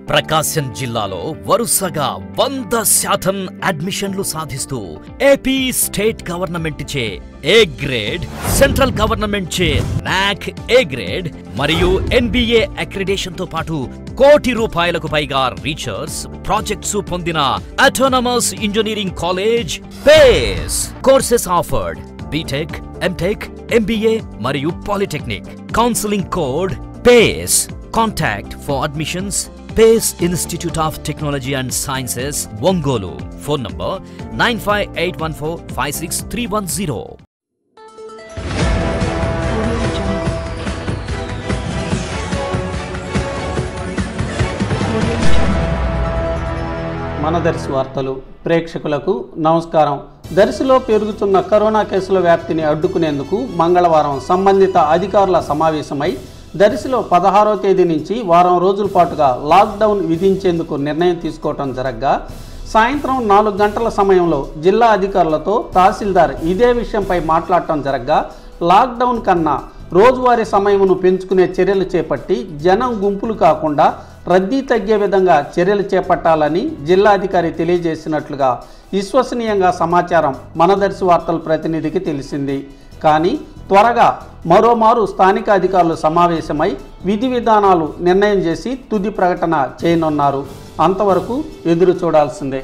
ప్రకాశం జిల్లాలో వరుసగా వంద శాతం అడ్మిషన్లు సాధిస్తూ ఏపీ స్టేట్ గవర్నమెంట్ చే ఏ గ్రేడ్ సెంట్రల్ గవర్నమెంట్ చే నాక్ ఏ గ్రేడ్ మరియు ఎన్బిఏ అక్రిడేషన్ తో పాటు కోటి రూపాయలకు పైగా రీసెర్చ్ ప్రాజెక్ట్స్ పొందిన autonomous engineering college PACE courses offered BTech MTech MBA మరియు polytechnic counselling code PACE contact for admissions PACE institute of technology and sciences Ongole phone number nine five eight one four five six three one zero మన దర్శి వార్తలు ప్రేక్షకులకు నమస్కారం దర్శిలో పెరుగుతున్న corona కేసుల వ్యాప్తిని అడ్డుకునేందుకు మంగళవారం సంబంధిత అధికారుల సమావేశమై దర్శిలో పదహారో తేదీ నుంచి వారం రోజుల పాటుగా లాక్డౌన్ విధించేందుకు నిర్ణయం తీసుకోవటం జరగ్గా సాయంత్రం నాలుగు గంటల సమయంలో జిల్లా అధికారులతో తహసీల్దార్ ఇదే విషయంపై మాట్లాడటం జరగ్గా లాక్డౌన్ కన్నా రోజువారీ సమయమును పెంచుకునే చర్యలు చేపట్టి జనం గుంపులు కాకుండా రద్దీ తగ్గే విధంగా చర్యలు చేపట్టాలని జిల్లా అధికారి తెలియజేసినట్లుగా విశ్వసనీయంగా సమాచారం మనదర్శి వార్తల ప్రతినిధికి తెలిసింది కానీ త్వరగా మరోమారు స్థానిక అధికారులు సమావేశమై విధి విధానాలు నిర్ణయం చేసి తుది ప్రకటన చేయనున్నారు అంతవరకు ఎదురు చూడాల్సిందే